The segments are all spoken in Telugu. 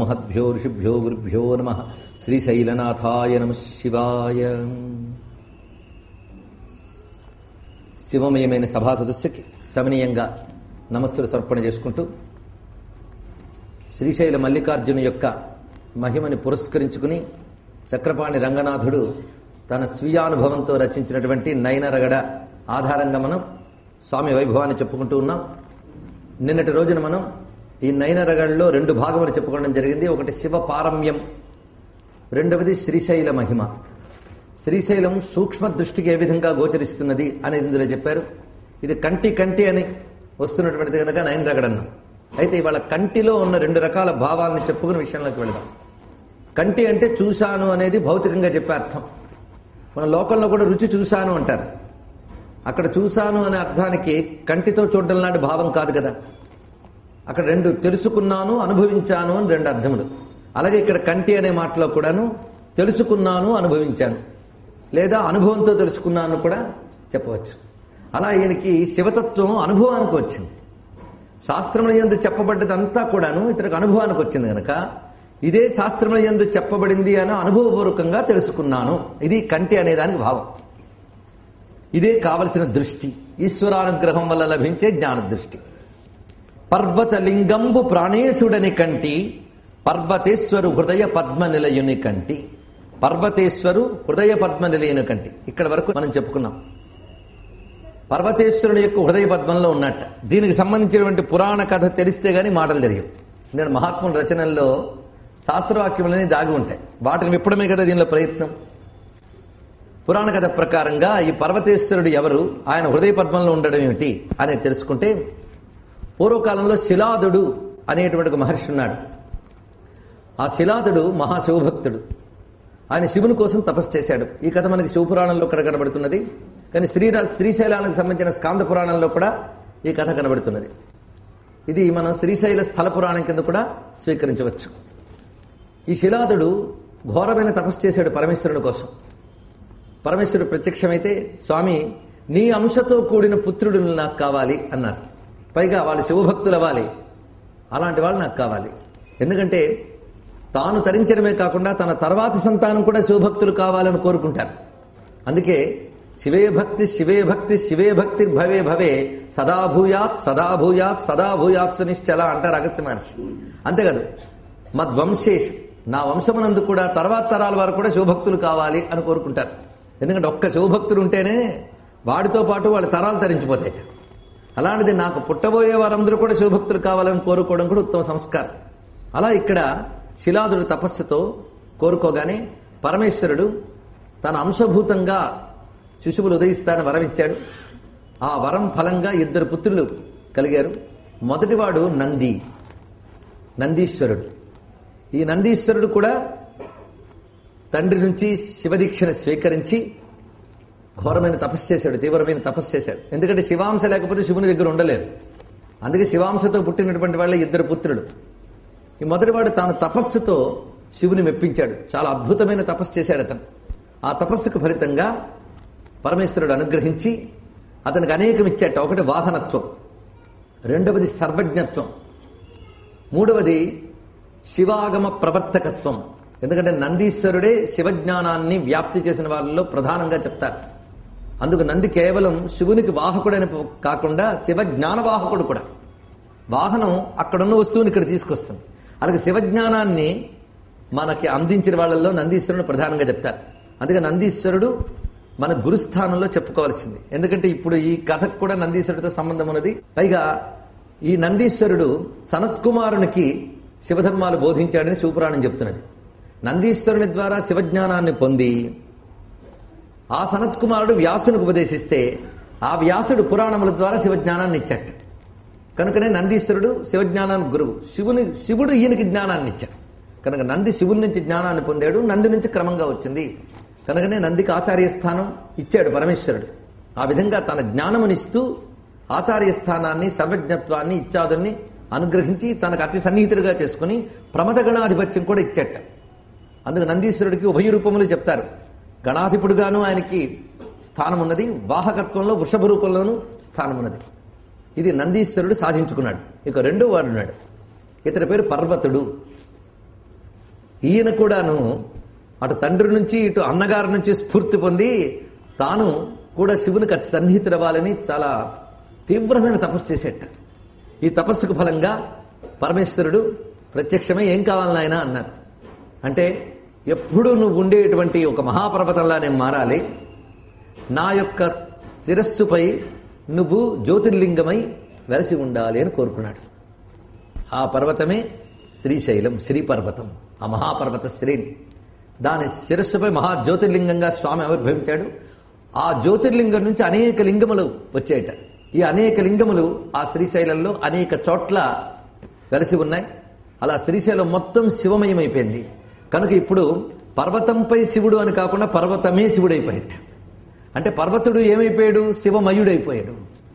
మహద్భ్యో ఋషిభ్యో గురుభ్యో నమ శ్రీశైలనాథాయ నమ శివాయ శివమయమైన సభా సదస్సుకి సమనీయంగా నమస్సులు సమర్పణ చేసుకుంటూ శ్రీశైల మల్లికార్జును యొక్క మహిమని పురస్కరించుకుని చక్రపాణి రంగనాథుడు తన స్వీయానుభవంతో రచించినటువంటి నయనరగడ ఆధారంగా మనం స్వామి వైభవాన్ని చెప్పుకుంటూ ఉన్నాం నిన్నటి రోజున మనం ఈ నయనరగడలో రెండు భాగములు చెప్పుకోవడం జరిగింది ఒకటి శివ పారమ్యం రెండవది శ్రీశైల మహిమ శ్రీశైలం సూక్ష్మ దృష్టికి ఏ విధంగా గోచరిస్తున్నది అనేది ఇందులో చెప్పారు ఇది కంటి కంటి అని వస్తున్నటువంటిది కనుక నయన రగడన్న అయితే ఇవాళ కంటిలో ఉన్న రెండు రకాల భావాలను చెప్పుకునే విషయంలోకి వెళదాం కంటి అంటే చూశాను అనేది భౌతికంగా చెప్పే అర్థం మన లోకంలో కూడా రుచి చూశాను అంటారు అక్కడ చూశాను అనే అర్థానికి కంటితో చూడడం లాంటి భావం కాదు కదా అక్కడ రెండు తెలుసుకున్నాను అనుభవించాను అని రెండు అర్థములు అలాగే ఇక్కడ కంటి అనే మాటలో కూడాను తెలుసుకున్నాను అనుభవించాను లేదా అనుభవంతో తెలుసుకున్నాను కూడా చెప్పవచ్చు అలా ఈయనకి శివతత్వం అనుభవానికి వచ్చింది శాస్త్రముల ఎందు చెప్పబడ్డదంతా కూడాను ఇతనికి అనుభవానికి వచ్చింది కనుక ఇదే శాస్త్రముల ఎందు చెప్పబడింది అని అనుభవపూర్వకంగా తెలుసుకున్నాను ఇది కంటి అనేదానికి భావం ఇదే కావలసిన దృష్టి ఈశ్వరానుగ్రహం వల్ల లభించే జ్ఞాన దృష్టి పర్వతలింగంబు ప్రాణేశుడని కంటి పర్వతేశ్వరు హృదయ పద్మ నిలయుని కంటి పర్వతేశ్వరు హృదయ పద్మ నిలయుని కంటి ఇక్కడ వరకు మనం చెప్పుకున్నాం పర్వతేశ్వరుని యొక్క హృదయ పద్మంలో ఉన్నట్ట దీనికి సంబంధించినటువంటి పురాణ కథ తెలిస్తే గానీ మాటలు జరిగాయి నేను మహాత్ముల రచనల్లో శాస్త్రవాక్యములని దాగి ఉంటాయి వాటిని విప్పడమే కదా దీనిలో ప్రయత్నం పురాణ కథ ప్రకారంగా ఈ పర్వతేశ్వరుడు ఎవరు ఆయన హృదయ పద్మంలో ఉండడం ఏమిటి అనేది తెలుసుకుంటే పూర్వకాలంలో శిలాదుడు అనేటువంటి ఒక మహర్షి ఉన్నాడు ఆ శిలాదుడు మహాశివభక్తుడు ఆయన శివుని కోసం తపస్సు చేశాడు ఈ కథ మనకి శివపురాణంలో ఇక్కడ కనబడుతున్నది కానీ శ్రీరా శ్రీశైలానికి సంబంధించిన స్కాంద పురాణంలో కూడా ఈ కథ కనబడుతున్నది ఇది మనం శ్రీశైల స్థల పురాణం కింద కూడా స్వీకరించవచ్చు ఈ శిలాదుడు ఘోరమైన తపస్సు చేశాడు పరమేశ్వరుని కోసం పరమేశ్వరుడు ప్రత్యక్షమైతే స్వామి నీ అంశతో కూడిన పుత్రుడు నాకు కావాలి అన్నారు పైగా వాళ్ళు శివభక్తులు అవ్వాలి అలాంటి వాళ్ళు నాకు కావాలి ఎందుకంటే తాను తరించడమే కాకుండా తన తర్వాతి సంతానం కూడా శివభక్తులు కావాలని కోరుకుంటారు అందుకే శివే భక్తి శివే భక్తి శివే భక్తి భవే భవే సదా భూయాత్ సదా భూయాత్ సదా భూయాత్ సునిశ్చల అంటారు అగస్త్య మహర్షి అంతేకాదు మద్వంశేష్ నా వంశమునందు కూడా తర్వాత తరాల వారు కూడా శివభక్తులు కావాలి అని కోరుకుంటారు ఎందుకంటే ఒక్క శివభక్తుడు ఉంటేనే వాడితో పాటు వాళ్ళ తరాలు తరించిపోతాయట అలాంటిది నాకు పుట్టబోయే వారందరూ కూడా శివభక్తులు కావాలని కోరుకోవడం కూడా ఉత్తమ సంస్కారం అలా ఇక్కడ శిలాదుడు తపస్సుతో కోరుకోగానే పరమేశ్వరుడు తన అంశభూతంగా శిశువులు ఉదయిస్తానని వరం ఇచ్చాడు ఆ వరం ఫలంగా ఇద్దరు పుత్రులు కలిగారు మొదటివాడు నంది నందీశ్వరుడు ఈ నందీశ్వరుడు కూడా తండ్రి నుంచి శివదీక్షను స్వీకరించి ఘోరమైన తపస్సు చేశాడు తీవ్రమైన తపస్సు చేశాడు ఎందుకంటే శివాంశ లేకపోతే శివుని దగ్గర ఉండలేరు అందుకే శివాంశతో పుట్టినటువంటి వాళ్ళ ఇద్దరు పుత్రులు ఈ మొదటివాడు తాను తపస్సుతో శివుని మెప్పించాడు చాలా అద్భుతమైన తపస్సు చేశాడు అతను ఆ తపస్సుకు ఫలితంగా పరమేశ్వరుడు అనుగ్రహించి అతనికి అనేకం ఇచ్చాట ఒకటి వాహనత్వం రెండవది సర్వజ్ఞత్వం మూడవది శివాగమ ప్రవర్తకత్వం ఎందుకంటే నందీశ్వరుడే శివజ్ఞానాన్ని వ్యాప్తి చేసిన వాళ్ళలో ప్రధానంగా చెప్తారు అందుకు నంది కేవలం శివునికి వాహకుడని కాకుండా శివజ్ఞానవాహకుడు కూడా వాహనం అక్కడున్న వస్తువుని ఇక్కడ తీసుకొస్తుంది అలాగే శివజ్ఞానాన్ని మనకి అందించిన వాళ్ళల్లో నందీశ్వరుని ప్రధానంగా చెప్తారు అందుకే నందీశ్వరుడు మన గురుస్థానంలో చెప్పుకోవాల్సింది ఎందుకంటే ఇప్పుడు ఈ కథకు కూడా నందీశ్వరుడితో సంబంధం ఉన్నది పైగా ఈ నందీశ్వరుడు సనత్కుమారునికి శివధర్మాలు బోధించాడని శివపురాణం చెప్తున్నది నందీశ్వరుని ద్వారా శివజ్ఞానాన్ని పొంది ఆ సనత్కుమారుడు వ్యాసునికి ఉపదేశిస్తే ఆ వ్యాసుడు పురాణముల ద్వారా శివజ్ఞానాన్ని ఇచ్చాట కనుకనే నందీశ్వరుడు శివజ్ఞానానికి గురువు శివుని శివుడు ఈయనకి జ్ఞానాన్ని ఇచ్చాడు కనుక నంది శివుని నుంచి జ్ఞానాన్ని పొందాడు నంది నుంచి క్రమంగా వచ్చింది కనుకనే నందికి ఆచార్య స్థానం ఇచ్చాడు పరమేశ్వరుడు ఆ విధంగా తన జ్ఞానమునిస్తూ ఆచార్య స్థానాన్ని సర్వజ్ఞత్వాన్ని ఇత్యాదుల్ని అనుగ్రహించి తనకు అతి సన్నిహితుడిగా చేసుకుని ప్రమథగణాధిపత్యం కూడా ఇచ్చట అందుకు నందీశ్వరుడికి ఉభయ రూపములు చెప్తారు గణాధిపుడుగాను ఆయనకి స్థానం ఉన్నది వాహకత్వంలో వృషభ రూపంలోనూ స్థానం ఉన్నది ఇది నందీశ్వరుడు సాధించుకున్నాడు ఇక రెండో వాడు ఉన్నాడు ఇతని పేరు పర్వతుడు ఈయన కూడాను అటు తండ్రి నుంచి ఇటు అన్నగారి నుంచి స్ఫూర్తి పొంది తాను కూడా శివునికి అతి సన్నిహితుడవ్వాలని చాలా తీవ్రమైన తపస్సు చేసేట ఈ తపస్సుకు ఫలంగా పరమేశ్వరుడు ప్రత్యక్షమై ఏం కావాలి నాయన అన్నారు అంటే ఎప్పుడూ నువ్వు ఉండేటువంటి ఒక మహాపర్వతంలా నేను మారాలి నా యొక్క శిరస్సుపై నువ్వు జ్యోతిర్లింగమై వెరసి ఉండాలి అని కోరుకున్నాడు ఆ పర్వతమే శ్రీశైలం శ్రీపర్వతం ఆ మహాపర్వత శ్రేణి దాని శిరస్సుపై మహా జ్యోతిర్లింగంగా స్వామి ఆవిర్భవించాడు ఆ జ్యోతిర్లింగం నుంచి అనేక లింగములు వచ్చాయట ఈ అనేక లింగములు ఆ శ్రీశైలంలో అనేక చోట్ల వెలసి ఉన్నాయి అలా శ్రీశైలం మొత్తం శివమయమైపోయింది కనుక ఇప్పుడు పర్వతంపై శివుడు అని కాకుండా పర్వతమే శివుడైపోయాడు అంటే పర్వతుడు ఏమైపోయాడు శివమయుడైపోయాడు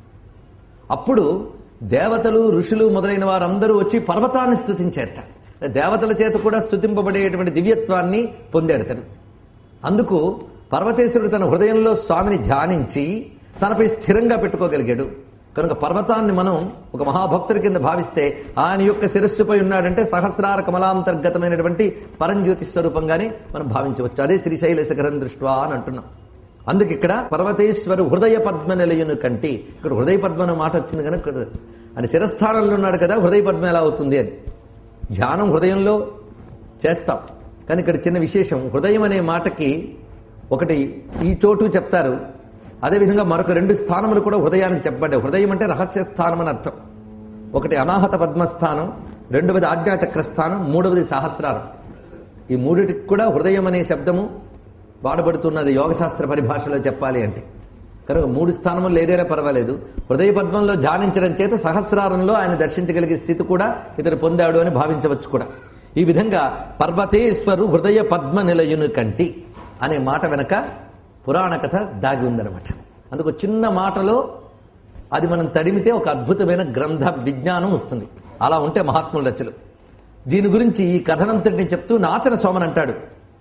అప్పుడు దేవతలు ఋషులు మొదలైన వారందరూ వచ్చి పర్వతాన్ని స్థుతించారట దేవతల చేత కూడా స్థుతింపబడేటువంటి దివ్యత్వాన్ని పొందాడు తను అందుకు పర్వతేశ్వరుడు తన హృదయంలో స్వామిని ధ్యానించి తనపై స్థిరంగా పెట్టుకోగలిగాడు కనుక పర్వతాన్ని మనం ఒక మహాభక్తుడి కింద భావిస్తే ఆయన యొక్క శిరస్సుపై ఉన్నాడంటే సహస్రార కమలాంతర్గతమైనటువంటి పరంజ్యోతి స్వరూపంగానే మనం భావించవచ్చు అదే శ్రీశైల శిఖరం దృష్ట్వా అని అంటున్నాం అందుకు ఇక్కడ పర్వతేశ్వరు హృదయ పద్మ నిలయును కంటి ఇక్కడ హృదయ పద్మ అనే మాట వచ్చింది కనుక అని శిరస్థానంలో ఉన్నాడు కదా హృదయ పద్మ ఎలా అవుతుంది అని ధ్యానం హృదయంలో చేస్తాం కానీ ఇక్కడ చిన్న విశేషం హృదయం అనే మాటకి ఒకటి ఈ చోటు చెప్తారు అదేవిధంగా మరొక రెండు స్థానములు కూడా హృదయానికి చెప్పబడ్డాయి హృదయం అంటే రహస్య స్థానం అని అర్థం ఒకటి అనాహత పద్మస్థానం రెండవది ఆజ్ఞాచక్ర స్థానం మూడవది సహస్రారం ఈ మూడిటికి కూడా హృదయం అనే శబ్దము వాడబడుతున్నది యోగశాస్త్ర పరిభాషలో చెప్పాలి అంటే కనుక మూడు స్థానములు ఏదైనా పర్వాలేదు హృదయ పద్మంలో ధ్యానించడం చేత సహస్రారంలో ఆయన దర్శించగలిగే స్థితి కూడా ఇతడు పొందాడు అని భావించవచ్చు కూడా ఈ విధంగా పర్వతేశ్వరు హృదయ పద్మ నిలయును కంటి అనే మాట వెనక పురాణ కథ దాగి ఉందన్నమాట అందుకు చిన్న మాటలో అది మనం తడిమితే ఒక అద్భుతమైన గ్రంథ విజ్ఞానం వస్తుంది అలా ఉంటే మహాత్ముల రచలు దీని గురించి ఈ కథనంతటిని చెప్తూ నాచన సోమన్ అంటాడు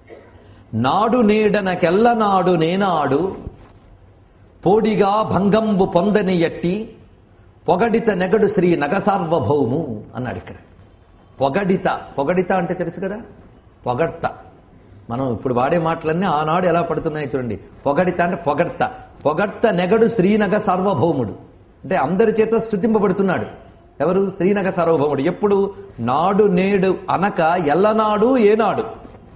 నాడు నేడనకెల్ల నాడు నేనాడు పోడిగా భంగంబు పొందని ఎట్టి పొగడిత నెగడు శ్రీ నగసార్వభౌము అన్నాడు ఇక్కడ పొగడిత పొగడిత అంటే తెలుసు కదా పొగడ్త మనం ఇప్పుడు వాడే మాటలన్నీ ఆనాడు ఎలా పడుతున్నాయి చూడండి పొగడిత అంటే పొగడ్త పొగడ్త నెగడు శ్రీనగ సార్వభౌముడు అంటే అందరి చేత స్థుతింపబడుతున్నాడు ఎవరు శ్రీనగ సార్వభౌముడు ఎప్పుడు నాడు నేడు అనక ఎల్లనాడు ఏనాడు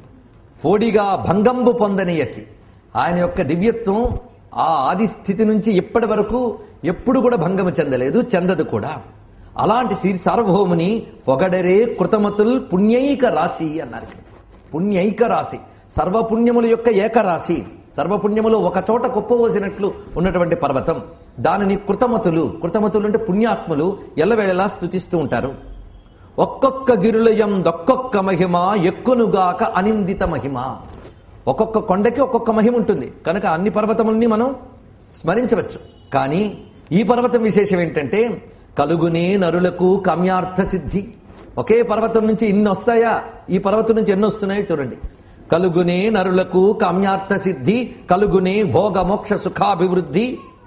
పోడిగా భంగంబు పొందని ఎట్టి ఆయన యొక్క దివ్యత్వం ఆ ఆది స్థితి నుంచి ఇప్పటి వరకు ఎప్పుడు కూడా భంగము చెందలేదు చెందదు కూడా అలాంటి శ్రీ సార్వభౌముని పొగడరే కృతమతుల్ పుణ్యైక రాశి అన్నారు ఇక్కడ. పుణ్యైక రాశి సర్వపుణ్యముల యొక్క ఏకరాశి సర్వపుణ్యములు ఒక చోట కుప్పవోసినట్లు ఉన్నటువంటి పర్వతం దానిని కృతమతులు కృతమతులు అంటే పుణ్యాత్ములు ఎల్లవేళలా స్థుతిస్తూ ఉంటారు ఒక్కొక్క గిరులయం దొక్కొక్క మహిమ ఎక్కునుగాక అనిందిత మహిమ ఒక్కొక్క కొండకి ఒక్కొక్క మహిమ ఉంటుంది కనుక అన్ని పర్వతముల్ని మనం స్మరించవచ్చు కానీ ఈ పర్వతం విశేషం ఏంటంటే కలుగునే నరులకు కామ్యార్థ సిద్ధి ఒకే పర్వతం నుంచి ఇన్ని వస్తాయా ఈ పర్వతం నుంచి ఎన్ని వస్తున్నాయో చూడండి కలుగునే నరులకు కామ్యార్థ సిద్ధి కలుగునే భోగ మోక్ష సుఖాభివృద్ధి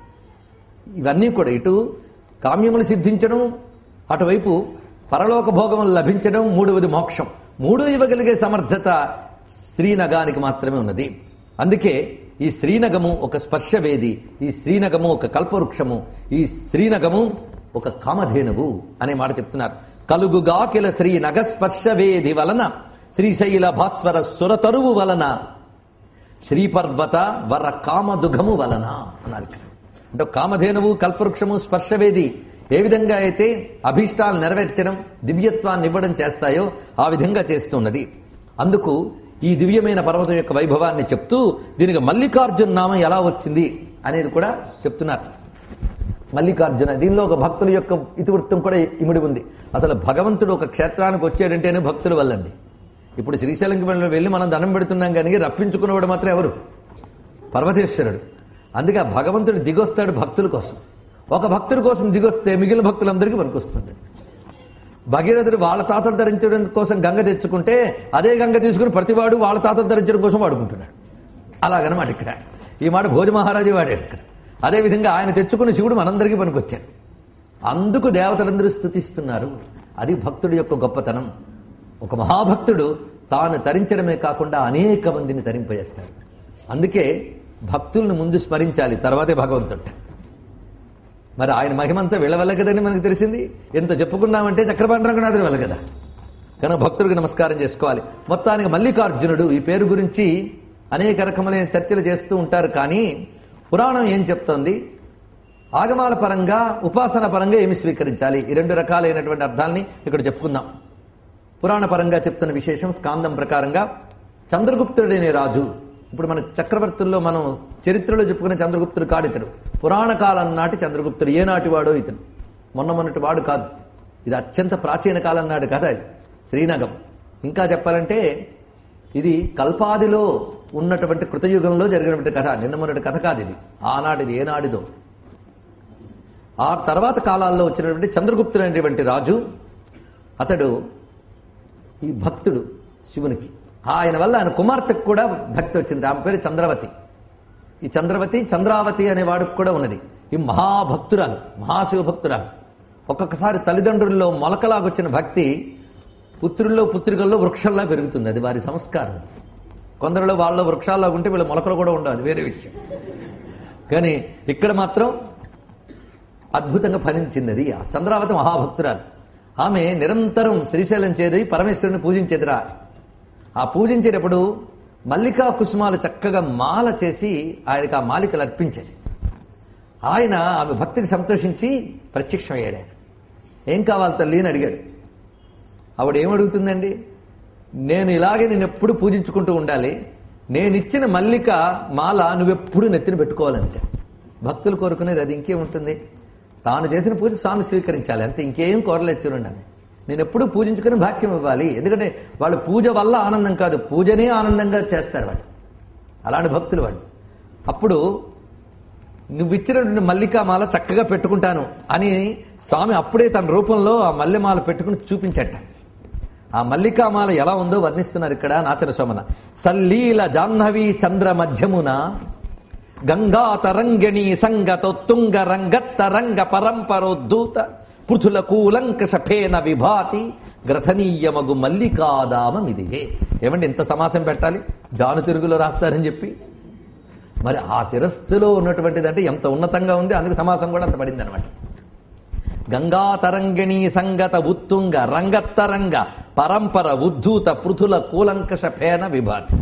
ఇవన్నీ కూడా ఇటు కామ్యములు సిద్ధించడం అటువైపు పరలోక భోగములు లభించడం మూడవది మోక్షం మూడు ఇవ్వగలిగే సమర్థత శ్రీనగానికి మాత్రమే ఉన్నది అందుకే ఈ శ్రీనగము ఒక స్పర్శవేది ఈ శ్రీనగము ఒక కల్పవృక్షము ఈ శ్రీనగము ఒక కామధేనువు అనే మాట చెప్తున్నారు కలుగుగా కిల శ్రీ నగస్పర్శవేది వలన శ్రీశైల భాస్వర సురతరువు వలన శ్రీపర్వత వర కామదుఘము వలన అన్నారు ఇక్కడ అంటే కామధేనువు కల్పవృక్షము స్పర్శవేది ఏ విధంగా అయితే అభీష్టాలు నెరవేర్చడం దివ్యత్వాన్ని ఇవ్వడం చేస్తాయో ఆ విధంగా చేస్తున్నది అందుకు ఈ దివ్యమైన పర్వతం యొక్క వైభవాన్ని చెప్తూ దీనికి మల్లికార్జున నామం ఎలా వచ్చింది అనేది కూడా చెప్తున్నారు మల్లికార్జున దీనిలో ఒక భక్తుల యొక్క ఇతివృత్తం కూడా ఇమిడి ఉంది అసలు భగవంతుడు ఒక క్షేత్రానికి వచ్చాడంటేనే భక్తుల వల్లండి ఇప్పుడు శ్రీశైలంకి వెళ్ళి వెళ్ళి మనం దండం పెడుతున్నాం కానీ రప్పించుకున్నవాడు మాత్రం ఎవరు పర్వతేశ్వరుడు అందుకే ఆ భగవంతుడు దిగొస్తాడు భక్తుల కోసం ఒక భక్తుడి కోసం దిగొస్తే మిగిలిన భక్తులందరికీ పనికొస్తుంది భగీరథుడు వాళ్ళ తాతలు ధరించడం కోసం గంగ తెచ్చుకుంటే అదే గంగ తీసుకుని ప్రతివాడు వాళ్ళ తాతలు ధరించడం కోసం వాడుకుంటున్నాడు అలాగనమాట ఇక్కడ ఈ మాట భోజ మహారాజు వాడాడు ఇక్కడ అదేవిధంగా ఆయన తెచ్చుకున్న శివుడు మనందరికీ పనికొచ్చాడు అందుకు దేవతలందరూ స్థుతిస్తున్నారు అది భక్తుడి యొక్క గొప్పతనం ఒక మహాభక్తుడు తాను తరించడమే కాకుండా అనేక మందిని తరింపజేస్తాడు అందుకే భక్తులను ముందు స్మరించాలి తర్వాతే భగవంతుడు మరి ఆయన మహిమంతా వీళ్ళ వల్ల కదండి మనకు తెలిసింది ఎంత చెప్పుకున్నామంటే చక్రపాణి రంగనాథుని వల్ల కదా కనుక భక్తుడికి నమస్కారం చేసుకోవాలి మొత్తానికి మల్లికార్జునుడు ఈ పేరు గురించి అనేక రకములైన చర్చలు చేస్తూ ఉంటారు కానీ పురాణం ఏం చెప్తోంది ఆగమాల పరంగా ఉపాసన పరంగా ఏమి స్వీకరించాలి ఈ రెండు రకాలైనటువంటి అర్థాలని ఇక్కడ చెప్పుకుందాం పురాణ పరంగా చెప్తున్న విశేషం స్కాందం ప్రకారంగా చంద్రగుప్తుడనే రాజు ఇప్పుడు మన చక్రవర్తుల్లో మనం చరిత్రలో చెప్పుకునే చంద్రగుప్తుడు కాడు ఇతడు పురాణ కాలం నాటి చంద్రగుప్తుడు ఏనాటి వాడో ఇతను మొన్న మొన్నటి వాడు కాదు ఇది అత్యంత ప్రాచీన కాలం నాటి కథ ఇది శ్రీనగం ఇంకా చెప్పాలంటే ఇది కల్పాదిలో ఉన్నటువంటి కృతయుగంలో జరిగినటువంటి కథ నిన్న మొన్నటి కథ కాదు ఇది ఆనాటిది ఏనాడిదో ఆ తర్వాత కాలాల్లో వచ్చినటువంటి చంద్రగుప్తుడు అనేటువంటి రాజు అతడు ఈ భక్తుడు శివునికి ఆయన వల్ల ఆయన కుమార్తెకు కూడా భక్తి వచ్చింది ఆమె పేరు చంద్రవతి ఈ చంద్రవతి చంద్రావతి అనే వాడికి కూడా ఉన్నది ఈ మహాభక్తురాలు మహాశివభక్తురాలు ఒక్కొక్కసారి తల్లిదండ్రుల్లో మొలకలాగొచ్చిన భక్తి పుత్రుల్లో పుత్రికల్లో వృక్షంలా పెరుగుతుంది అది వారి సంస్కారం కొందరిలో వాళ్ళ వృక్షాల్లో ఉంటే వీళ్ళ మొలకలు కూడా ఉండవు అది వేరే విషయం కానీ ఇక్కడ మాత్రం అద్భుతంగా ఫలించింది అది ఆ చంద్రావతి మహాభక్తురాలు ఆమె నిరంతరం శ్రీశైలం చేరి పరమేశ్వరుని పూజించేదిరా ఆ పూజించేటప్పుడు మల్లికా కుసుమాలు చక్కగా మాల చేసి ఆయనకు ఆ మాలికలు అర్పించేది ఆయన ఆమె భక్తికి సంతోషించి ప్రత్యక్షమయ్యాడు ఆయన ఏం కావాలి తల్లి అని అడిగాడు ఆవిడ ఏమడుగుతుందండి నేను ఇలాగే నేను ఎప్పుడు పూజించుకుంటూ ఉండాలి నేనిచ్చిన మల్లిక మాల నువ్వెప్పుడు నెత్తిన పెట్టుకోవాలంటే భక్తులు కోరుకునేది అది ఇంకేముంటుంది తాను చేసిన పూజ స్వామి స్వీకరించాలి అంతే ఇంకేం కోరలేదు చూడండి నేను ఎప్పుడు పూజించుకుని భాగ్యం ఇవ్వాలి ఎందుకంటే వాళ్ళు పూజ వల్ల ఆనందం కాదు పూజనే ఆనందంగా చేస్తారు వాళ్ళు అలాంటి భక్తులు వాళ్ళు అప్పుడు నువ్వు ఇచ్చినటువంటి మల్లికామాల చక్కగా పెట్టుకుంటాను అని స్వామి అప్పుడే తన రూపంలో ఆ మల్లెమాల పెట్టుకుని చూపించట ఆ మల్లికామాల ఎలా ఉందో వర్ణిస్తున్నారు ఇక్కడ నాచన సోమన సల్లీల జాహ్నవి చంద్ర మధ్యమున గంగా తరంగిణి సంగతొత్తుంగ రంగత్తరంగ పరంపరోద్ధూత పృథుల కూలంకష ఫేన విభాతి గ్రథనీయమగు మల్లికాదామమిదిగే ఏమండి ఇంత సమాసం పెట్టాలి జాను తిరుగులో రాస్తారని చెప్పి మరి ఆ శిరస్సులో ఉన్నటువంటిది అంటే ఎంత ఉన్నతంగా ఉంది అందుకు సమాసం కూడా అంత పడింది అనమాట గంగా తరంగిణి సంగత ఉత్తుంగ రంగత్తరంగ పరంపర ఉద్ధూత పృథుల కూలంకష ఫేన విభాతి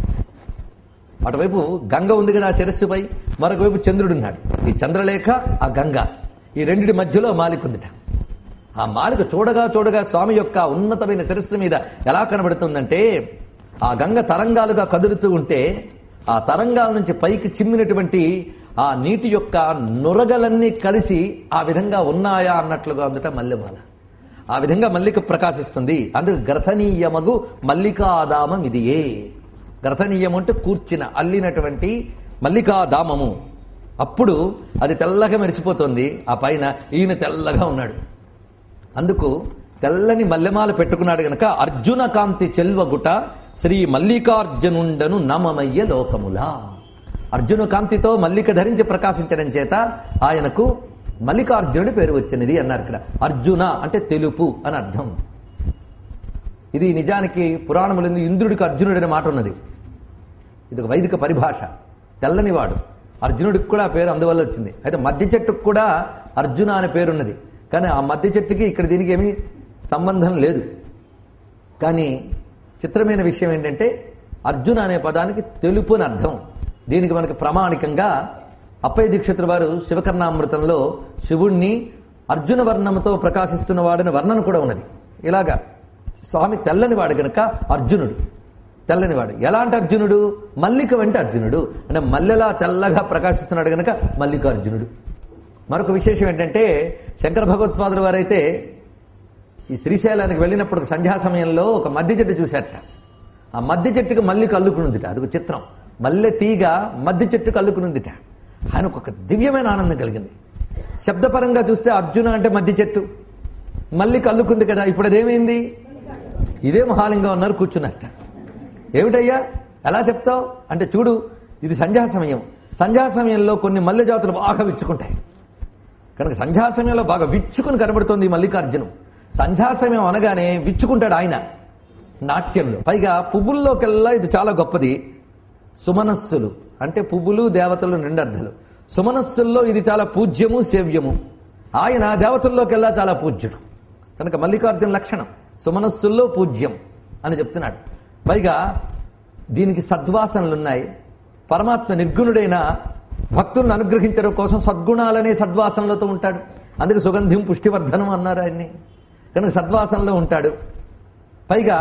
అటువైపు గంగ ఉంది కదా ఆ శిరస్సుపై మరొక వైపు చంద్రుడున్నాడు ఈ చంద్రలేఖ ఆ గంగ ఈ రెండిటి మధ్యలో మాలిక ఉందిట ఆ మాలిక చూడగా చూడగా స్వామి యొక్క ఉన్నతమైన శిరస్సు మీద ఎలా కనబడుతుందంటే ఆ గంగ తరంగాలుగా కదులుతూ ఉంటే ఆ తరంగాల నుంచి పైకి చిమ్మినటువంటి ఆ నీటి యొక్క నురగలన్నీ కలిసి ఆ విధంగా ఉన్నాయా అన్నట్లుగా ఉందట మల్లెమాల ఆ విధంగా మల్లిక ప్రకాశిస్తుంది అందుకు గ్రథనీయమగు మల్లికాదామం ఇదియే గ్రథనీయం అంటే కూర్చిన అల్లినటువంటి మల్లికాదామము అప్పుడు అది తెల్లగా మెరిసిపోతుంది ఆ పైన ఈయన తెల్లగా ఉన్నాడు అందుకు తెల్లని మల్లెమాల పెట్టుకున్నాడు గనక అర్జున కాంతి చెల్వగుట శ్రీ మల్లికార్జునుండను నమమయ్య లోకములా అర్జున కాంతితో మల్లిక ధరించి ప్రకాశించడం చేత ఆయనకు మల్లికార్జునుడి పేరు వచ్చినది అన్నారు ఇక్కడ అర్జున అంటే తెలుపు అని అర్థం ఇది నిజానికి పురాణములందు ఇంద్రుడికి అర్జునుడు అనే మాట ఉన్నది ఇది ఒక వైదిక పరిభాష తెల్లనివాడు అర్జునుడికి కూడా ఆ పేరు అందువల్ల వచ్చింది అయితే మధ్య చెట్టుకు కూడా అర్జున అనే పేరు ఉన్నది కానీ ఆ మధ్య చెట్టుకి ఇక్కడ దీనికి ఏమీ సంబంధం లేదు కానీ చిత్రమైన విషయం ఏంటంటే అర్జున అనే పదానికి తెలుపు అని అర్థం దీనికి మనకి ప్రామాణికంగా అప్పయ్య దీక్షితుల వారు శివకర్ణామృతంలో శివుణ్ణి అర్జున వర్ణముతో ప్రకాశిస్తున్న వాడని వర్ణన కూడా ఉన్నది ఇలాగా స్వామి తెల్లనివాడు గనక అర్జునుడు తెల్లనివాడు ఎలాంటి అర్జునుడు మల్లిక వెంట అర్జునుడు అంటే మల్లెలా తెల్లగా ప్రకాశిస్తున్నాడు గనక మల్లికార్జునుడు మరొక విశేషం ఏంటంటే శంకర భగవత్పాదుల వారైతే ఈ శ్రీశైలానికి వెళ్ళినప్పుడు సంధ్యా సమయంలో ఒక మద్ది చెట్టు చూశారట ఆ మద్ది చెట్టుకి మల్లిక అల్లుకునుందిట అదొక చిత్రం మల్లె తీగ మద్ది చెట్టుకు అల్లుకునుందిట ఆయనకు ఒక దివ్యమైన ఆనందం కలిగింది శబ్దపరంగా చూస్తే అర్జున అంటే మద్ది చెట్టు మల్లిక అల్లుకుంది కదా ఇప్పుడు అదేమైంది ఇదే మహాలింగం అన్నారు కూర్చున్నట్ట ఏమిటయ్యా ఎలా చెప్తావు అంటే చూడు ఇది సంధ్యా సమయం సంధ్యా సమయంలో కొన్ని మల్లె జాతులు బాగా విచ్చుకుంటాయి కనుక సంధ్యా సమయంలో బాగా విచ్చుకుని కనబడుతోంది ఈ మల్లికార్జునం సంధ్యా సమయం అనగానే విచ్చుకుంటాడు ఆయన నాట్యంలో పైగా పువ్వుల్లోకెల్లా ఇది చాలా గొప్పది సుమనస్సులు అంటే పువ్వులు దేవతలు రెండర్థలు సుమనస్సుల్లో ఇది చాలా పూజ్యము సేవ్యము ఆయన దేవతల్లోకెల్లా చాలా పూజ్యుడు కనుక మల్లికార్జున లక్షణం సుమనస్సుల్లో పూజ్యం అని చెప్తున్నాడు పైగా దీనికి సద్వాసనలున్నాయి పరమాత్మ నిర్గుణుడైన భక్తులను అనుగ్రహించడం కోసం సద్గుణాలనే సద్వాసనలతో ఉంటాడు అందుకే సుగంధిం పుష్టివర్ధనం అన్నారు ఆయన్ని కనుక సద్వాసనలో ఉంటాడు పైగా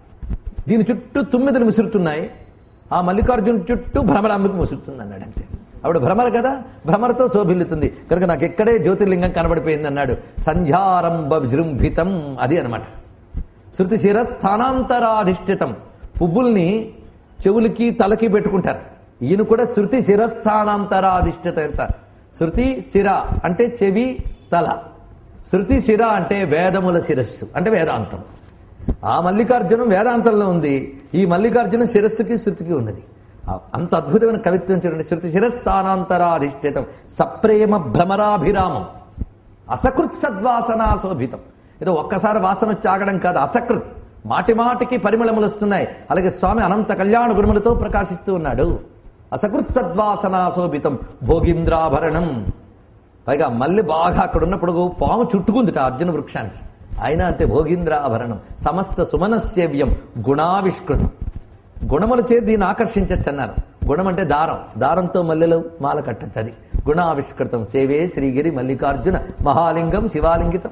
దీని చుట్టూ తుమ్మిదలు ముసురుతున్నాయి ఆ మల్లికార్జున చుట్టూ భ్రమరాంబిక ముసురుతుంది అన్నాడు అంతే ఆవిడ భ్రమర కదా భ్రమరతో శోభిల్లుతుంది కనుక నాకు ఎక్కడే జ్యోతిర్లింగం కనబడిపోయింది అన్నాడు సంధ్యారంభ విజృంభితం అది అనమాట శృతి శిర స్థానాంతరాధిష్ఠితం పువ్వుల్ని చెవులకి తలకి పెట్టుకుంటారు ఈయన కూడా శృతి శిరస్థానాంతరాధిష్ఠిత ఎంత శృతి శిర అంటే చెవి తల శృతి శిర అంటే వేదముల శిరస్సు అంటే వేదాంతం ఆ మల్లికార్జునం వేదాంతంలో ఉంది ఈ మల్లికార్జునం శిరస్సుకి శృతికి ఉన్నది ఆ- అంత అద్భుతమైన కవిత్వం చూడండి శృతి శిరస్థానాంతరాధిష్ఠితం సప్రేమ భ్రమరాభిరామం అసకృత్ సద్వాసనా శోభితం ఏదో ఒక్కసారి వాసన వచ్చి ఆగడం కాదు అసకృత్ మాటి మాటికి పరిమళములు వస్తున్నాయి అలాగే స్వామి అనంత కళ్యాణ గుణములతో ప్రకాశిస్తూ ఉన్నాడు అసకృత్ సద్వాసనా శోభితం భోగీంద్రాభరణం పైగా మళ్ళీ బాగా అక్కడ ఉన్నప్పుడు పాము చుట్టుకుందిట అర్జున వృక్షానికి అయినా అంతే భోగీంద్రాభరణం సమస్త సుమనస్యవ్యం గుణావిష్కృతం గుణముల చే దీన్ని ఆకర్షించచ్చు అన్నారు గుణం అంటే దారం దారంతో మల్లెలు మాల కట్టచ్చు అది గుణావిష్కృతం సేవే శ్రీగిరి మల్లికార్జున మహాలింగం శివాలింగితం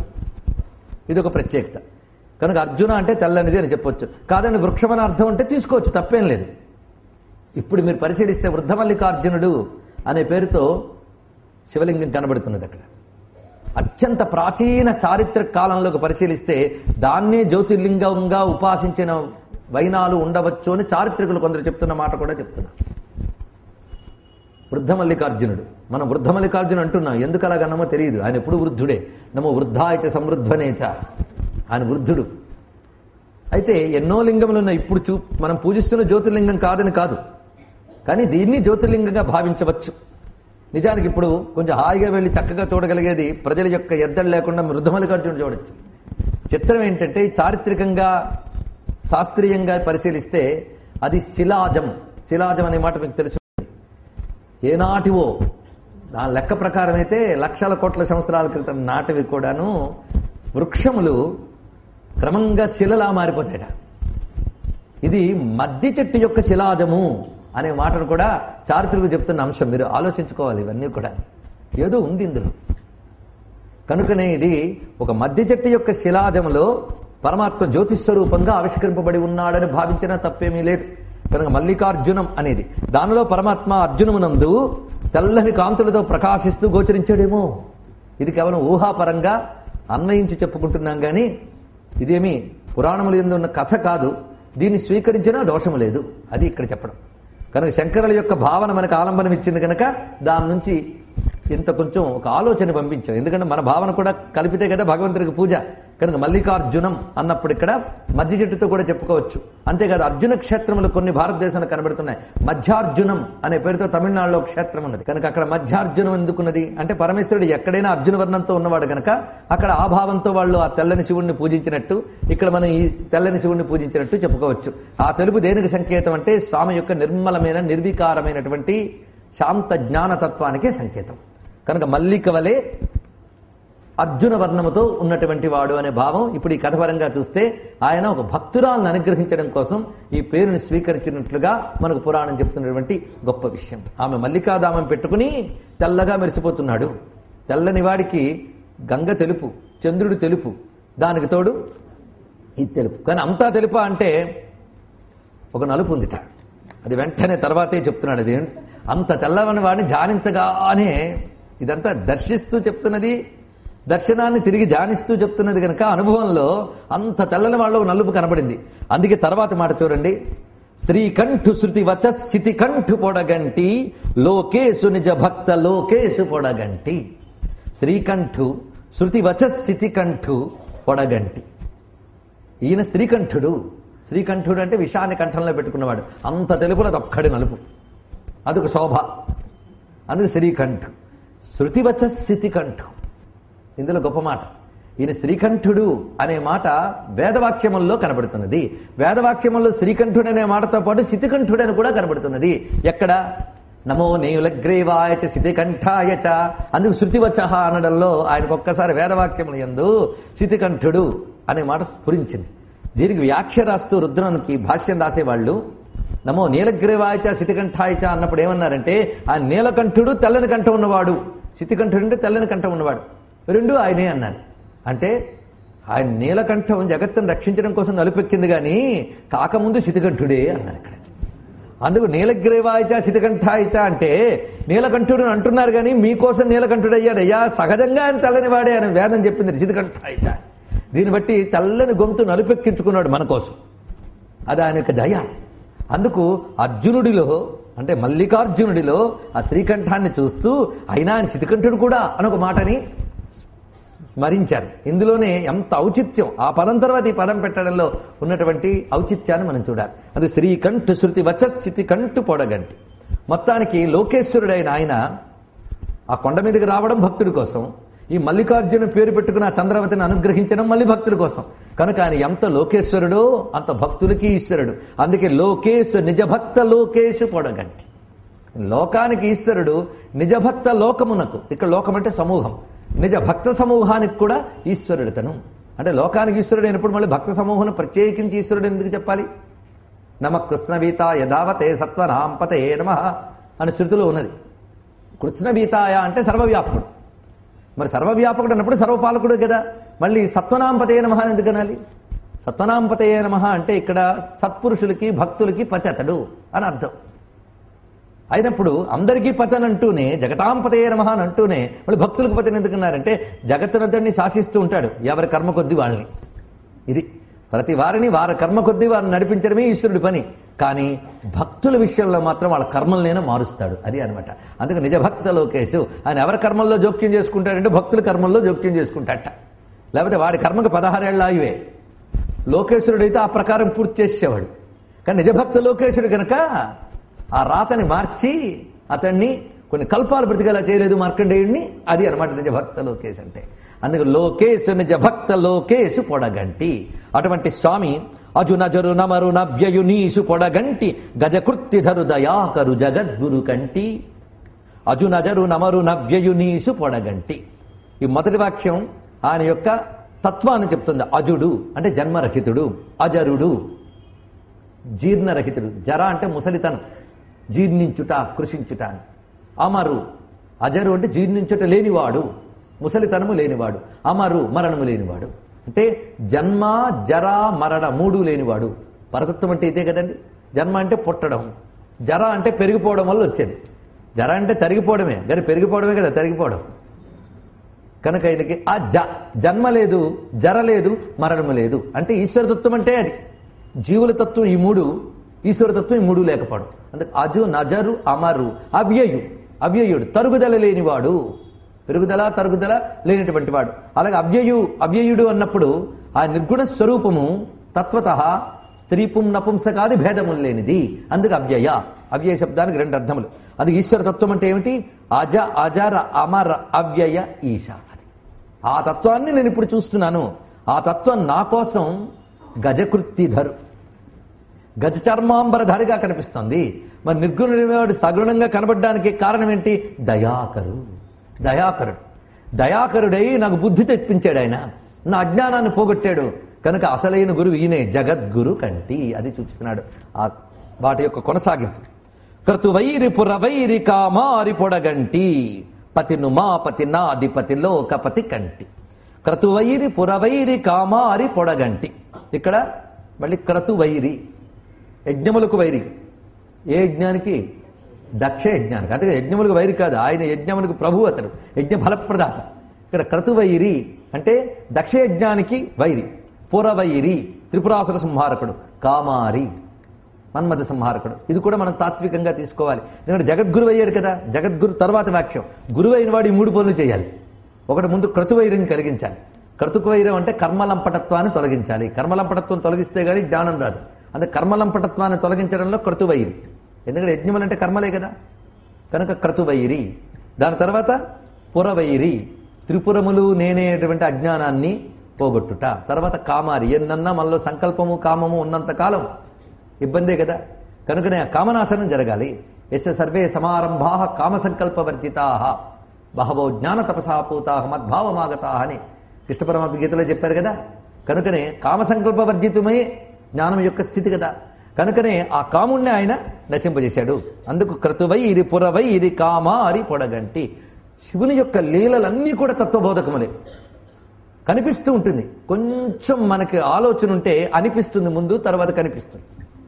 ఇది ఒక ప్రత్యేకత కనుక అర్జున అంటే తెల్లనిది అని చెప్పొచ్చు కాదండి వృక్షం అనే అర్థం అంటే తీసుకోవచ్చు తప్పేం లేదు ఇప్పుడు మీరు పరిశీలిస్తే వృద్ధమల్లికార్జునుడు అనే పేరుతో శివలింగం కనబడుతున్నది అక్కడ అత్యంత ప్రాచీన చారిత్రక కాలంలోకి పరిశీలిస్తే దాన్నే జ్యోతిర్లింగంగా ఉపాసించిన వైనాలు ఉండవచ్చు అని చారిత్రకులు కొందరు చెప్తున్న మాట కూడా చెప్తున్నారు వృద్ధమల్లికార్జునుడు మనం వృద్ధమల్లికార్జును అంటున్నాం ఎందుకు అలాగన్నామో తెలియదు ఆయన ఎప్పుడు వృద్ధుడే నమో వృద్ధాయచ సమృద్ధనేచ ఆయన వృద్ధుడు అయితే ఎన్నో లింగములు ఉన్నాయి ఇప్పుడు చూ మనం పూజిస్తున్న జ్యోతిర్లింగం కాదని కాదు కానీ దీన్ని జ్యోతిర్లింగంగా భావించవచ్చు నిజానికి ఇప్పుడు కొంచెం హాయిగా వెళ్ళి చక్కగా చూడగలిగేది ప్రజల యొక్క ఎద్దడు లేకుండా వృద్ధమల్లికార్జునుడు చూడొచ్చు చిత్రం ఏంటంటే చారిత్రకంగా శాస్త్రీయంగా పరిశీలిస్తే అది శిలాజం శిలాజం అనే మాట మీకు తెలుసు ఏనాటివో ఆ లెక్క ప్రకారం అయితే లక్షల కోట్ల సంవత్సరాల క్రితం నాటివి కూడాను వృక్షములు క్రమంగా శిలలా మారిపోతాయట ఇది మద్ది చెట్టు యొక్క శిలాజము అనే మాటను కూడా చారిత్రకులు చెప్తున్న అంశం మీరు ఆలోచించుకోవాలి ఇవన్నీ కూడా ఏదో ఉంది ఇందులో కనుకనే ఇది ఒక మద్ది చెట్టు యొక్క శిలాజములో పరమాత్మ జ్యోతిస్వరూపంగా ఆవిష్కరింపబడి ఉన్నాడని భావించినా తప్పేమీ లేదు కనుక మల్లికార్జునం అనేది దానిలో పరమాత్మ అర్జునమునందు తెల్లని కాంతులతో ప్రకాశిస్తూ గోచరించాడేమో ఇది కేవలం ఊహాపరంగా అన్వయించి చెప్పుకుంటున్నాం కానీ ఇదేమి పురాణములు ఎందు ఉన్న కథ కాదు దీన్ని స్వీకరించినా దోషము లేదు అది ఇక్కడ చెప్పడం కనుక శంకరుల యొక్క భావన మనకు ఆలంబనం ఇచ్చింది కనుక దాని నుంచి ఇంత కొంచెం ఒక ఆలోచన పంపించాం ఎందుకంటే మన భావన కూడా కలిపితే కదా భగవంతుడికి పూజ కనుక మల్లికార్జునం అన్నప్పుడు ఇక్కడ మధ్య చెట్టుతో కూడా చెప్పుకోవచ్చు అంతేకాదు అర్జున క్షేత్రములు కొన్ని భారతదేశంలో కనబడుతున్నాయి మధ్యార్జునం అనే పేరుతో తమిళనాడులో ఒక క్షేత్రం ఉన్నది కనుక అక్కడ మధ్యార్జునం ఎందుకున్నది అంటే పరమేశ్వరుడు ఎక్కడైనా అర్జున వర్ణంతో ఉన్నవాడు కనుక అక్కడ ఆ భావంతో వాళ్ళు ఆ తెల్లని శివుణ్ణి పూజించినట్టు ఇక్కడ మనం ఈ తెల్లని శివుణ్ణి పూజించినట్టు చెప్పుకోవచ్చు ఆ తెలుపు దేనికి సంకేతం అంటే స్వామి యొక్క నిర్మలమైన నిర్వికారమైనటువంటి శాంత జ్ఞానతత్వానికే సంకేతం కనుక మల్లిక వలె అర్జున వర్ణముతో ఉన్నటువంటి వాడు అనే భావం ఇప్పుడు ఈ కథపరంగా చూస్తే ఆయన ఒక భక్తురాలను అనుగ్రహించడం కోసం ఈ పేరుని స్వీకరించినట్లుగా మనకు పురాణం చెప్తున్నటువంటి గొప్ప విషయం ఆమె మల్లికాదామం పెట్టుకుని తెల్లగా మెరిసిపోతున్నాడు తెల్లని వాడికి గంగ తెలుపు చంద్రుడు తెలుపు దానికి తోడు ఇది తెలుపు కానీ అంతా తెలుపా అంటే ఒక నలుపు ఉందిట అది వెంటనే తర్వాతే చెప్తున్నాడు అది అంత తెల్లవని వాడిని ధ్యానించగానే ఇదంతా దర్శిస్తూ చెప్తున్నది దర్శనాన్ని తిరిగి ధ్యానిస్తూ చెప్తున్నది కనుక అనుభవంలో అంత తెల్లని వాళ్ళు ఒక నలుపు కనబడింది అందుకే తర్వాత మాట చూడండి శ్రీకంఠు శృతి వచ స్థితి కంఠు పొడగంటి లోకేశు నిజ భక్త లోకేశు పొడగంటి శ్రీకంఠు శృతి వచ స్థితి కంఠు పొడగంటి ఈయన శ్రీకంఠుడు శ్రీకంఠుడు అంటే విషాన్ని కంఠంలో పెట్టుకున్నవాడు అంత తెలుపులో అదొక్కడి నలుపు అదొక శోభ అందుకు శ్రీకంఠు శృతివచ స్థితికంఠు ఇందులో గొప్ప మాట ఈయన శ్రీకంఠుడు అనే మాట వేదవాక్యముల్లో కనబడుతున్నది వేదవాక్యముల్లో శ్రీకంఠుడు అనే మాటతో పాటు శితికంఠుడు అని కూడా కనబడుతున్నది ఎక్కడ నమో నీలగ్రీవాయ చ శితికంఠాయ చ అందుకు శృతివచ అనడంలో ఆయనకు ఒక్కసారి వేదవాక్యములు ఎందు శితికంఠుడు అనే మాట స్ఫురించింది దీనికి వ్యాఖ్య రాస్తూ రుద్రానికి భాష్యం రాసేవాళ్ళు నమో నీలగ్రీవాయచ శితికంఠాయచ అన్నప్పుడు ఏమన్నారంటే ఆ నీలకంఠుడు తెల్లని కంఠ ఉన్నవాడు శితికంఠుడు అంటే తెల్లని కంఠ ఉన్నవాడు రెండు ఆయనే అన్నారు అంటే ఆయన నీలకంఠం జగత్తును రక్షించడం కోసం నలుపెక్కింది కానీ కాకముందు శితికంఠుడే అన్నారు ఇక్కడ అందుకు నీలగ్రీవాయచ శితికంఠాయచ అంటే నీలకంఠుడు అని అంటున్నారు కానీ మీకోసం నీలకంఠుడు అయ్యాడయ్యా సహజంగా ఆయన తెల్లని వాడే అని వేదం చెప్పింది శితికంఠాయచ దీన్ని బట్టి తెల్లని గొంతు నలుపెక్కించుకున్నాడు మన కోసం అది ఆయన యొక్క దయ అందుకు అర్జునుడిలో అంటే మల్లికార్జునుడిలో ఆ శ్రీకంఠాన్ని చూస్తూ అయినా ఆయన శితికంఠుడు కూడా అనొక మాటని స్మరించారు ఇందులోనే ఎంత ఔచిత్యం ఆ పదం తర్వాత ఈ పదం పెట్టడంలో ఉన్నటువంటి ఔచిత్యాన్ని మనం చూడాలి అది శ్రీకంఠు శృతి వచస్థితి కంఠు పొడగంటి మొత్తానికి లోకేశ్వరుడైన ఆయన ఆ కొండ మీదకి రావడం భక్తుడి కోసం ఈ మల్లికార్జున పేరు పెట్టుకున్న ఆ చంద్రవతిని అనుగ్రహించడం మళ్ళీ భక్తుల కోసం కనుక ఆయన ఎంత లోకేశ్వరుడో అంత భక్తులకి ఈశ్వరుడు అందుకే లోకేశ్వరు నిజభక్త లోకేశు పొడగంటి లోకానికి ఈశ్వరుడు నిజభక్త లోకమునకు ఇక్కడ లోకం అంటే సమూహం నిజ భక్త సమూహానికి కూడా ఈశ్వరుడు తను అంటే లోకానికి ఈశ్వరుడు అయినప్పుడు మళ్ళీ భక్త సమూహం ప్రత్యేకించి ఈశ్వరుడు ఎందుకు చెప్పాలి నమ కృష్ణవీత యథావతే సత్వనాంపతే నమ అని శృతిలో ఉన్నది కృష్ణవీతాయ అంటే సర్వవ్యాపకుడు మరి సర్వవ్యాపకుడు అన్నప్పుడు సర్వపాలకుడు కదా మళ్ళీ సత్వనాంపతే నమ అని ఎందుకు అనాలి సత్వనాంపతే నమ అంటే ఇక్కడ సత్పురుషులకి భక్తులకి పతి అతడు అని అర్థం అయినప్పుడు అందరికీ పతన్ అంటూనే జగతాంపతే నమ అని అంటూనే మళ్ళీ భక్తులకు పతన్ ఎందుకన్నారంటే జగత్తునంతటిని శాసిస్తూ ఉంటాడు ఎవరి కర్మ కొద్ది వాళ్ళని ఇది ప్రతి వారిని వారి కర్మ కొద్దీ వారిని నడిపించడమే ఈశ్వరుడి పని కానీ భక్తుల విషయంలో మాత్రం వాళ్ళ కర్మలనైనా మారుస్తాడు అది అనమాట అందుకే నిజభక్త లోకేశు ఆయన ఎవరి కర్మల్లో జోక్యం చేసుకుంటాడంటే భక్తుల కర్మల్లో జోక్యం చేసుకుంటాడట లేకపోతే వాడి కర్మకు పదహారేళ్ల ఆయువే లోకేశ్వరుడైతే ఆ ప్రకారం పూర్తి చేసేవాడు కానీ నిజభక్త లోకేశ్వరుడు కనుక ఆ రాతని మార్చి అతన్ని కొన్ని కల్పాలు బ్రతికేలా చేయలేదు మార్కండేయుడిని అది అనమాట నిజభక్త లోకేశ్ అంటే అందుకు లోకేశు నిజభక్త లోకేశు పొడగంటి అటువంటి స్వామి అజునజరు నమరు నవ్యయు నీసు పొడగంటి గజకృత్తిధరు దయాకరు జగద్గురు కంటి అజునజరు నమరు నవ్యయు నీసు పొడగంటి ఈ మొదటి వాక్యం ఆయన యొక్క తత్వాన్ని చెప్తుంది అజుడు అంటే జన్మరహితుడు అజరుడు జీర్ణరహితుడు జర అంటే ముసలితనం జీర్ణించుట కృషించుట అని అమరు అజరు అంటే జీర్ణించుట లేనివాడు ముసలితనము లేనివాడు అమరు మరణము లేనివాడు అంటే జన్మ జర మరణ మూడు లేనివాడు పరతత్వం అంటే ఇదే కదండి జన్మ అంటే పుట్టడం జర అంటే పెరిగిపోవడం వల్ల వచ్చేది జర అంటే తరిగిపోవడమే కానీ పెరిగిపోవడమే కదా తరిగిపోవడం కనుక ఆయనకి ఆ జ జన్మ లేదు జర లేదు మరణము లేదు అంటే ఈశ్వరతత్వం అంటే అది జీవుల తత్వం ఈ మూడు ఈశ్వరతత్వం ఈ మూడు లేకపోవడం అందుకే అజు నజరు అమరు అవ్యయు అవ్యయుడు తరుగుదల లేనివాడు పెరుగుదల తరుగుదల లేనటువంటి వాడు అలాగే అవ్యయు అవ్యయుడు అన్నప్పుడు ఆ నిర్గుణ స్వరూపము తత్వత స్త్రీ పుం నపుంసకాది భేదములు లేనిది అందుకు అవ్యయ అవ్యయ శబ్దానికి రెండు అర్థములు అందుకు ఈశ్వర తత్వం అంటే ఏమిటి అజ అజర అమర అవ్యయ ఈశ అది ఆ తత్వాన్ని నేను ఇప్పుడు చూస్తున్నాను ఆ తత్వం నా కోసం గజకృత్తిధరు గజ చర్మాంబరధారిగా కనిపిస్తుంది మరి నిర్గుణుడు సగుణంగా కనబడడానికి కారణం ఏంటి దయాకరు దయాకరుడు దయాకరుడై నాకు బుద్ధి తెప్పించాడు ఆయన నా అజ్ఞానాన్ని పోగొట్టాడు కనుక అసలైన గురువు ఈయనే జగద్గురు కంటి అది చూపిస్తున్నాడు ఆ వాటి యొక్క కొనసాగింపు క్రతువైరి పురవైరి కామారి పొడగంటి పతిను మా పతి నాధిపతి లోకపతి కంటి క్రతువైరి పురవైరి కామారి పొడగంటి ఇక్కడ మళ్ళీ క్రతువైరి యజ్ఞములకు వైరి ఏ యజ్ఞానికి దక్ష యజ్ఞానికి అందుకే యజ్ఞములకు వైరి కాదు ఆయన యజ్ఞములకు ప్రభు అతడు యజ్ఞ ఫలప్రదాత ఇక్కడ క్రతువైరి అంటే దక్ష యజ్ఞానికి వైరి పురవైరి త్రిపురాసుర సంహారకుడు కామారి మన్మథ సంహారకుడు ఇది కూడా మనం తాత్వికంగా తీసుకోవాలి ఎందుకంటే జగద్గురు అయ్యాడు కదా జగద్గురు తర్వాత వాక్యం గురువు అయిన వాడు ఈ మూడు పనులు చేయాలి ఒకటి ముందు క్రతువైర్యం కలిగించాలి క్రతుకువైరం అంటే కర్మలంపటత్వాన్ని తొలగించాలి కర్మలంపటత్వం తొలగిస్తే గానీ జ్ఞానం రాదు అంటే కర్మలంపటత్వాన్ని తొలగించడంలో క్రతువైరి ఎందుకంటే యజ్ఞములు అంటే కర్మలే కదా కనుక క్రతువైరి దాని తర్వాత పురవైరి త్రిపురములు నేనేటువంటి అజ్ఞానాన్ని పోగొట్టుట తర్వాత కామారి ఎన్నన్నా మనలో సంకల్పము కామము ఉన్నంత కాలం ఇబ్బందే కదా కనుకనే ఆ కామనాశనం జరగాలి ఎస్ సర్వే సమారంభా కామ సంకల్పవర్జితా బహవో జ్ఞాన తపసాపూతా మద్భావమాగతా అని కృష్ణ పరమాత్మ గీతలో చెప్పారు కదా కనుకనే కామ సంకల్పవర్జితమై జ్ఞానం యొక్క స్థితి కదా కనుకనే ఆ కాముణ్ణి ఆయన నశింపజేశాడు అందుకు క్రతువై ఇరి పురవై ఇరి కామారి పొడగంటి శివుని యొక్క లీలలన్నీ కూడా తత్వబోధకములే కనిపిస్తూ ఉంటుంది కొంచెం మనకి ఆలోచన ఉంటే అనిపిస్తుంది ముందు తర్వాత కనిపిస్తుంది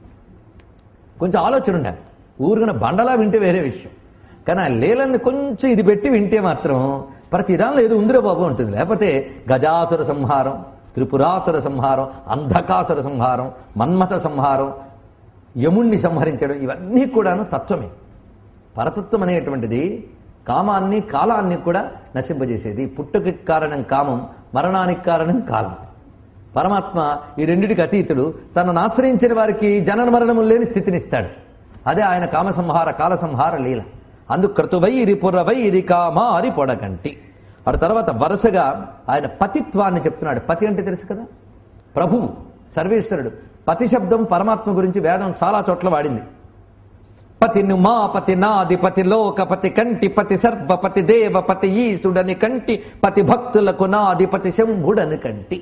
కొంచెం ఆలోచన ఉండాలి ఊరిన బండలా వింటే వేరే విషయం కానీ ఆ లీలల్ని కొంచెం ఇది పెట్టి వింటే మాత్రం ప్రతి దానిలో ఏదో ఉందిరో బాబు ఉంటుంది లేకపోతే గజాసుర సంహారం త్రిపురాసుర సంహారం అంధకాసుర సంహారం మన్మథ సంహారం యముణ్ణి సంహరించడం ఇవన్నీ కూడాను తత్వమే పరతత్వం అనేటువంటిది కామాన్ని కాలాన్ని కూడా నశింపజేసేది పుట్టుకి కారణం కామం మరణానికి కారణం కాలం పరమాత్మ ఈ రెండిటికి అతీతుడు తనను ఆశ్రయించిన వారికి జనన మరణములు లేని స్థితినిస్తాడు అదే ఆయన కామ సంహార కాల సంహార లీల అందు క్రతువై ఇరి పురవై ఇరి కామా అరి పొడగంటి ఆ తర్వాత వరుసగా ఆయన పతిత్వాన్ని చెప్తున్నాడు పతి అంటే తెలుసు కదా ప్రభువు సర్వేశ్వరుడు పతి శబ్దం పరమాత్మ గురించి వేదం చాలా చోట్ల వాడింది పతి మా పతి నాదిపతి లోకపతి కంటి పతి సర్వపతి దేవపతి ఈశుడని కంటి పతి భక్తులకు నాదిపతి శంభుడని కంటి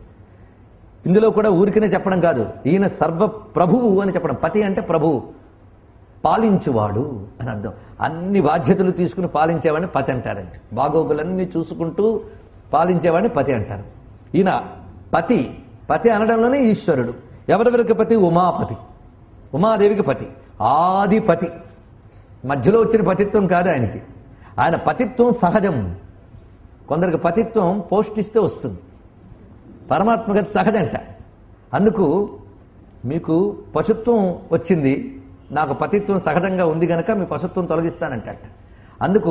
ఇందులో కూడా ఊరికనే చెప్పడం కాదు ఈయన సర్వ ప్రభువు అని చెప్పడం పతి అంటే ప్రభువు పాలించువాడు అని అర్థం అన్ని బాధ్యతలు తీసుకుని పాలించేవాడిని పతి అంటారండి బాగోగులన్నీ చూసుకుంటూ పాలించేవాడిని పతి అంటారు ఈయన పతి పతి అనడంలోనే ఈశ్వరుడు ఎవరెవరికి పతి ఉమాపతి ఉమాదేవికి పతి ఆదిపతి మధ్యలో వచ్చిన పతిత్వం కాదు ఆయనకి ఆయన పతిత్వం సహజం కొందరికి పతిత్వం పోష్టిస్తే వస్తుంది పరమాత్మగతి సహజంట అందుకు మీకు పశుత్వం వచ్చింది నాకు పతిత్వం సహజంగా ఉంది గనక మీ పశుత్వం తొలగిస్తానంట అందుకు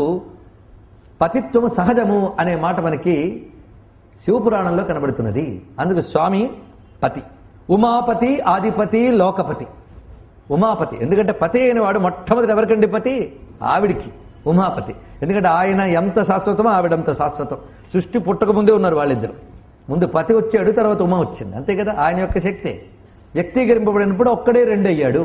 పతిత్వం సహజము అనే మాట మనకి శివపురాణంలో కనబడుతున్నది అందుకు స్వామి పతి ఉమాపతి ఆదిపతి లోకపతి ఉమాపతి ఎందుకంటే పతి అయిన వాడు మొట్టమొదటి ఎవరికండి పతి ఆవిడికి ఉమాపతి ఎందుకంటే ఆయన ఎంత శాశ్వతమో ఆవిడంత శాశ్వతం సృష్టి పుట్టక ముందే ఉన్నారు వాళ్ళిద్దరు ముందు పతి వచ్చాడు తర్వాత ఉమ వచ్చింది అంతే కదా ఆయన యొక్క శక్తే వ్యక్తీకరింపబడినప్పుడు ఒక్కడే రెండు అయ్యాడు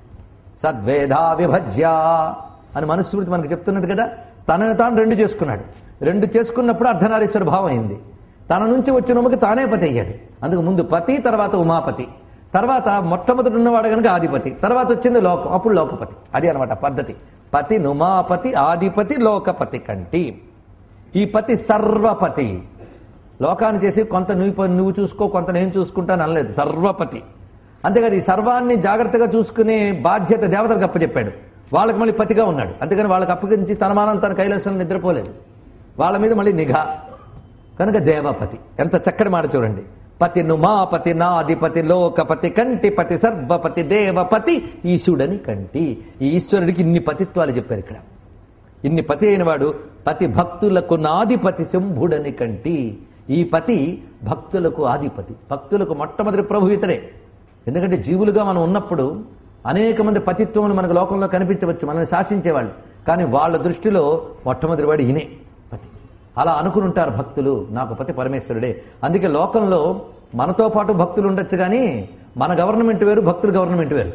సద్వేదా విభజ్య అని మనుస్మృతి మనకు చెప్తున్నది కదా తనను తాను రెండు చేసుకున్నాడు రెండు చేసుకున్నప్పుడు అర్ధనారీశ్వర భావం అయింది తన నుంచి వచ్చిన ఉమకి తానే పతి అయ్యాడు అందుకు ముందు పతి తర్వాత ఉమాపతి తర్వాత మొట్టమొదటి ఉన్నవాడు కనుక ఆధిపతి తర్వాత వచ్చింది లోకం అప్పుడు లోకపతి అది అనమాట పద్ధతి పతి నుమాపతి ఆధిపతి లోకపతి కంటి ఈ పతి సర్వపతి లోకాన్ని చేసి కొంత నువ్వు ప- నువ్వు చూసుకో కొంత నేను చూసుకుంటాను అనలేదు సర్వపతి అంతేకాదు ఈ సర్వాన్ని జాగ్రత్తగా చూసుకునే బాధ్యత దేవతలకు అప్పచెప్పాడు వాళ్ళకి మళ్ళీ పతిగా ఉన్నాడు అంతేగాని వాళ్ళకి అప్పగించి తన మానం తన కైలాసంలో నిద్రపోలేదు వాళ్ళ మీద మళ్ళీ నిఘా కనుక దేవపతి ఎంత చక్కటి మాట చూడండి పతి నుమాపతి నాధిపతి లోకపతి కంటి పతి సర్వపతి దేవపతి ఈశుడని కంటి ఈ ఈశ్వరుడికి ఇన్ని పతిత్వాలు చెప్పారు ఇక్కడ ఇన్ని పతి అయినవాడు పతి భక్తులకు నాధిపతి శంభుడని కంటి ఈ పతి భక్తులకు ఆధిపతి భక్తులకు మొట్టమొదటి ప్రభు ఇతరే ఎందుకంటే జీవులుగా మనం ఉన్నప్పుడు అనేక మంది పతిత్వములు మనకు లోకంలో కనిపించవచ్చు మనల్ని శాసించేవాళ్ళు కానీ వాళ్ళ దృష్టిలో మొట్టమొదటి వాడు ఈయనే పతి అలా అనుకుని ఉంటారు భక్తులు నాకు పతి పరమేశ్వరుడే అందుకే లోకంలో మనతో పాటు భక్తులు ఉండొచ్చు కానీ మన గవర్నమెంట్ వేరు భక్తుల గవర్నమెంట్ వేరు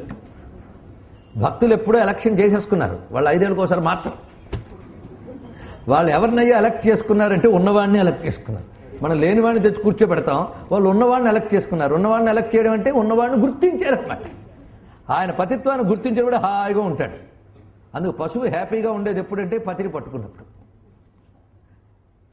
భక్తులు ఎప్పుడూ ఎలక్షన్ చేసేసుకున్నారు వాళ్ళు ఐదేళ్ళకి ఒకసారి మార్చరు వాళ్ళు ఎవరినయ్యా ఎలక్ట్ చేసుకున్నారంటే ఉన్నవాడిని ఎలక్ట్ చేసుకున్నారు మనం లేనివాడిని తెచ్చి కూర్చోబెడతాం వాళ్ళు ఉన్నవాడిని ఎలక్ట్ చేసుకున్నారు ఉన్నవాడిని ఎలక్ట్ చేయడం అంటే ఉన్నవాడిని గుర్తించారన్నమాట ఆయన పతిత్వాన్ని గుర్తించేవాడు హాయిగా ఉంటాడు అందుకు పశువు హ్యాపీగా ఉండేది ఎప్పుడంటే పతిని పట్టుకున్నప్పుడు